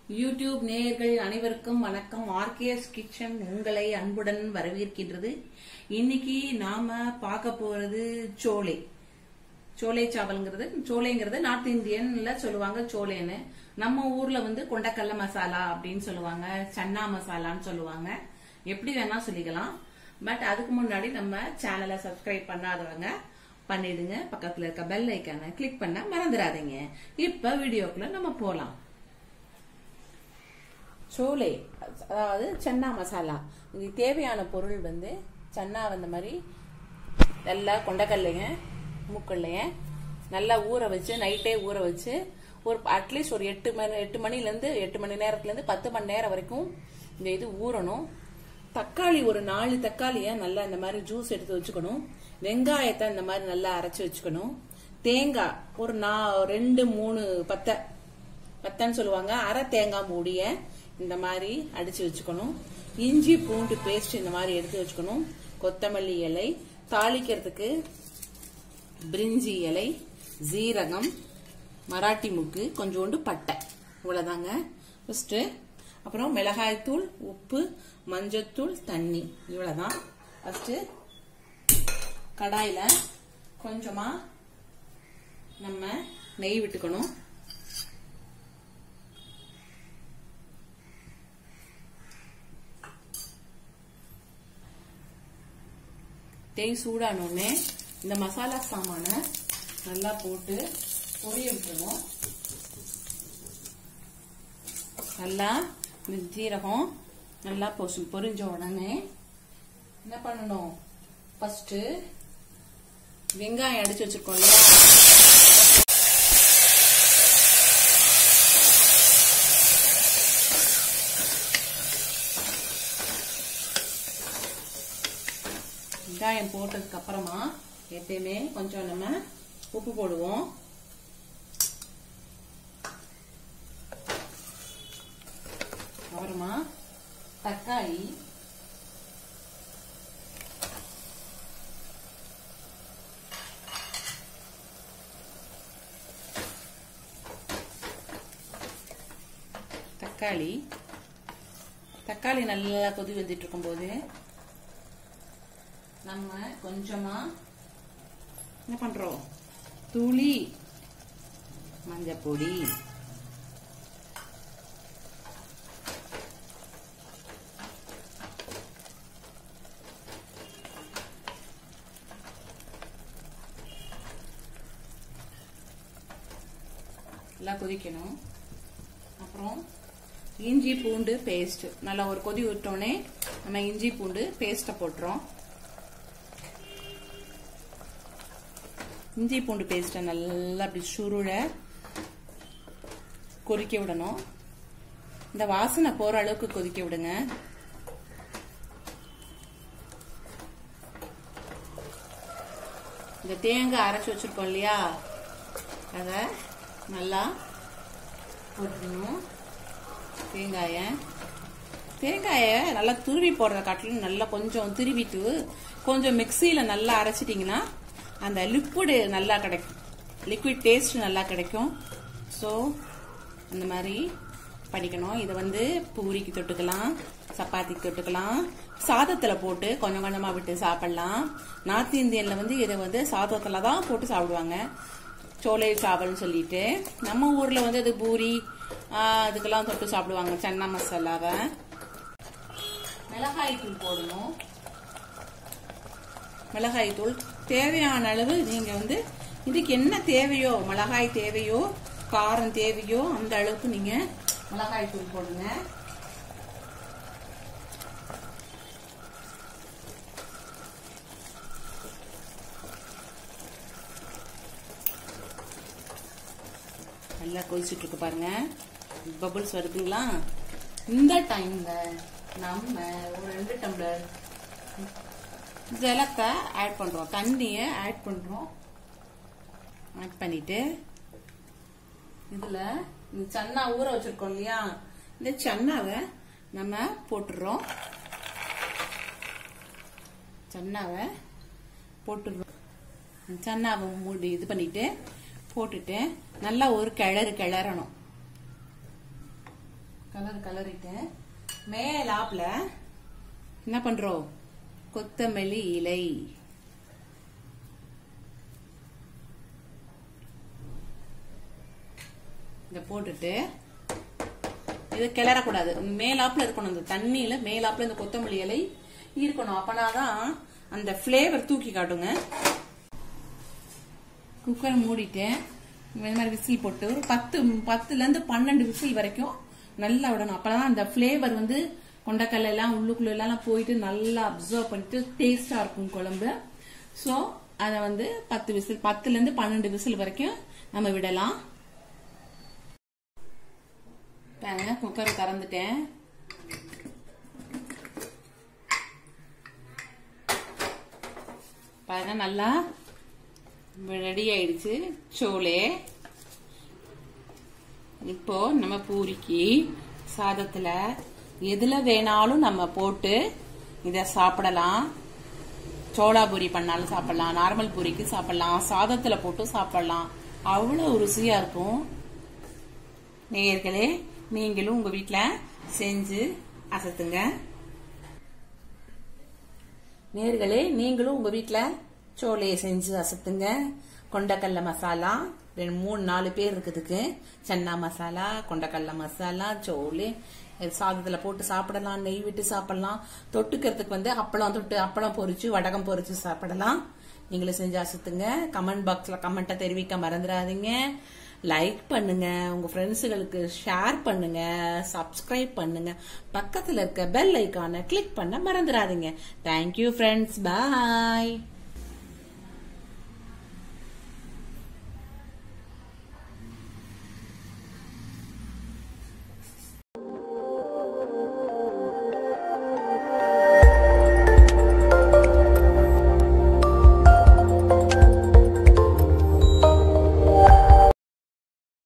YouTube நேயர்கள் அனைவருக்கும் வணக்கம் ஆர்கேஎஸ் கிச்சன் உங்களை அன்புடன் வரவேற்கின்றது இன்னைக்கு நாம பார்க்க போறது சோலை சோலை சாவல்ங்கிறது சோலைங்கிறது நார்த் இந்தியன்ல சொல்லுவாங்க சோலைன்னு நம்ம ஊர்ல வந்து கொண்டக்கல்ல மசாலா அப்படின்னு சொல்லுவாங்க சன்னா மசாலான்னு சொல்லுவாங்க எப்படி வேணா சொல்லிக்கலாம் பட் அதுக்கு முன்னாடி நம்ம சேனலை சப்ஸ்கிரைப் பண்ணாதவங்க பண்ணிடுங்க பக்கத்துல இருக்க பெல் ஐக்கானை கிளிக் பண்ண மறந்துடாதீங்க இப்ப வீடியோக்குள்ள நம்ம போலாம் சோலை அதாவது சன்னா மசாலா இதுக்கு தேவையான பொருள் வந்து சன்னா வந்த மாதிரி நல்லா கொண்டக்கல்லைங்க மூக்கல்லைங்க நல்லா ஊற வச்சு நைட்டே ஊற வச்சு ஒரு அட்லீஸ்ட் ஒரு எட்டு மணி எட்டு மணிலேருந்து எட்டு மணி நேரத்துலேருந்து பத்து மணி நேரம் வரைக்கும் இந்த இது ஊறணும் தக்காளி ஒரு நாலு தக்காளியை நல்லா இந்த மாதிரி ஜூஸ் எடுத்து வச்சுக்கணும் வெங்காயத்தை இந்த மாதிரி நல்லா அரைச்சி வச்சுக்கணும் தேங்காய் ஒரு நா ரெண்டு மூணு பத்தை பத்தன்னு சொல்லுவாங்க அரை தேங்காய் மூடிய இந்த மாதிரி அடிச்சு வச்சுக்கணும் இஞ்சி பூண்டு பேஸ்ட் இந்த மாதிரி எடுத்து வச்சுக்கணும் கொத்தமல்லி இலை தாளிக்கிறதுக்கு பிரிஞ்சி இலை ஜீரகம் மராட்டி முக்கு கொஞ்சோண்டு பட்டை இவ்வளவுதாங்க ஃபர்ஸ்ட் அப்புறம் மிளகாய்த்தூள் உப்பு மஞ்சத்தூள் தண்ணி இவ்வளவுதான் ஃபர்ஸ்ட் கடாயில கொஞ்சமா நம்ம நெய் விட்டுக்கணும் தேய் சூடானோடனே இந்த மசாலா சாமானை நல்லா போட்டு பொரிய விட்டுருணும் நல்லா இந்த ஜீரகம் நல்லா பொசு பொரிஞ்ச உடனே என்ன பண்ணணும் ஃபர்ஸ்ட் வெங்காயம் அடிச்சு வச்சிருக்கோம் இல்லையா வெங்காயம் போட்டதுக்கு அப்புறமா எப்பயுமே கொஞ்சம் நம்ம உப்பு போடுவோம் அப்புறமா தக்காளி தக்காளி தக்காளி நல்லா கொதி வந்துட்டு இருக்கும்போது நம்ம கொஞ்சமா என்ன பண்றோம் துளி மஞ்சப்பொடி நல்லா கொதிக்கணும் அப்புறம் இஞ்சி பூண்டு பேஸ்ட் நல்லா ஒரு கொதி விட்டோடனே நம்ம இஞ்சி பூண்டு பேஸ்ட்டை போட்டுறோம் இஞ்சி பூண்டு பேஸ்ட்டை நல்லா அப்படி சுருள கொதிக்க விடணும் இந்த வாசனை போற அளவுக்கு கொதிக்க விடுங்க இந்த தேங்காய் அரைச்சி வச்சிருக்கோம் இல்லையா அத நல்லா போட்டுக்கணும் தேங்காய தேங்காய நல்லா துருவி போடுறத காட்டிலும் நல்லா கொஞ்சம் துருவிட்டு கொஞ்சம் மிக்சியில நல்லா அரைச்சிட்டிங்கன்னா அந்த லிக்விடு நல்லா கிடைக்கும் லிக்விட் டேஸ்ட் நல்லா கிடைக்கும் ஸோ அந்த மாதிரி பண்ணிக்கணும் இதை வந்து பூரிக்கு தொட்டுக்கலாம் சப்பாத்திக்கு தொட்டுக்கலாம் சாதத்தில் போட்டு கொஞ்சம் கொஞ்சமாக விட்டு சாப்பிடலாம் நார்த் இந்தியனில் வந்து இதை வந்து சாதத்தில் தான் போட்டு சாப்பிடுவாங்க சோலை சாவல்னு சொல்லிட்டு நம்ம ஊரில் வந்து அது பூரி அதுக்கெல்லாம் தொட்டு சாப்பிடுவாங்க சன்னா மசாலாவை மிளகாய் தூள் போடணும் மிளகாய் தூள் தேவையான அளவு நீங்க வந்து இதுக்கு என்ன தேவையோ மிளகாய் தேவையோ காரம் தேவையோ அந்த அளவுக்கு நீங்க மிளகாய் தூள் போடுங்க நல்லா கொதிச்சுட்டு இருக்கு பாருங்க பபுள்ஸ் வருதுங்களா இந்த டைம்ல நம்ம ஒரு ரெண்டு டம்ளர் ஜலத்தை ஆட் பண்றோம் தண்ணியை ஆட் பண்றோம் ஆட் பண்ணிட்டு இதுல இந்த சன்னா ஊற வச்சிருக்கோம் இல்லையா இந்த சன்னாவை நம்ம போட்டுடுறோம் சன்னாவை போட்டுடுறோம் சன்னாவை மூடி இது பண்ணிட்டு போட்டுட்டு நல்லா ஒரு கிளறு கிளறணும் கலர் கலரிட்டேன் மேலாப்ல என்ன பண்றோம் கொத்தமல்லி இலை இத போட்டுட்டு இது கிளறக்கூடாது மேலாப்ல இருக்கணும் இந்த தண்ணியில மேலாப்ல இந்த கொத்தமல்லி இலை இருக்கணும் அப்பனாதான் அந்த ஃபிளேவர் தூக்கி காட்டுங்க குக்கர் மூடிட்டேன் இந்த மாதிரி விசில் போட்டு ஒரு பத்து பத்துல இருந்து பன்னெண்டு விசில் வரைக்கும் நல்லா விடணும் அப்பதான் அந்த ஃபிளேவர் வந்து கொண்டக்கல்ல எல்லாம் உள்ளுக்குள்ள எல்லாம் போயிட்டு நல்லா அப்சர்வ் பண்ணிட்டு டேஸ்டா இருக்கும் குழம்பு சோ அத வந்து பத்து விசில் பத்துல இருந்து பன்னெண்டு விசில் வரைக்கும் நம்ம விடலாம் பாருங்க குக்கர் திறந்துட்டேன் பாருங்க நல்லா ரெடி ஆயிடுச்சு சோளே இப்போ நம்ம பூரிக்கு சாதத்துல எதுல வேணாலும் நம்ம போட்டு இத சாப்பிடலாம் சோளா பூரி பண்ணாலும் சாப்பிடலாம் நார்மல் பூரிக்கு சாப்பிடலாம் சாதத்துல போட்டு சாப்பிடலாம் அவ்வளவு ருசியா இருக்கும் நேயர்களே நீங்களும் உங்க வீட்ல செஞ்சு அசத்துங்க நேர்களே நீங்களும் உங்க வீட்ல சோலையை செஞ்சு அசத்துங்க கொண்டக்கல்ல மசாலா ரெண்டு மூணு நாலு பேர் இருக்குதுக்கு சன்னா மசாலா கொண்டக்கல்ல மசாலா சோளே சாதத்துல போட்டு சாப்பிடலாம் நெய் விட்டு சாப்பிடலாம் தொட்டுக்கிறதுக்கு வந்து அப்பளம் தொட்டு அப்பளம் பொரிச்சு வடகம் பொரிச்சு சாப்பிடலாம் நீங்களும் செஞ்சு அசத்துங்க கமெண்ட் பாக்ஸ்ல கமெண்ட்டை தெரிவிக்க மறந்துடாதீங்க லைக் பண்ணுங்க உங்க ஃப்ரெண்ட்ஸுகளுக்கு ஷேர் பண்ணுங்க சப்ஸ்கிரைப் பண்ணுங்க பக்கத்துல இருக்க பெல் ஐக்கானை கிளிக் பண்ண மறந்துடாதீங்க தேங்க்யூ ஃப்ரெண்ட்ஸ் பாய்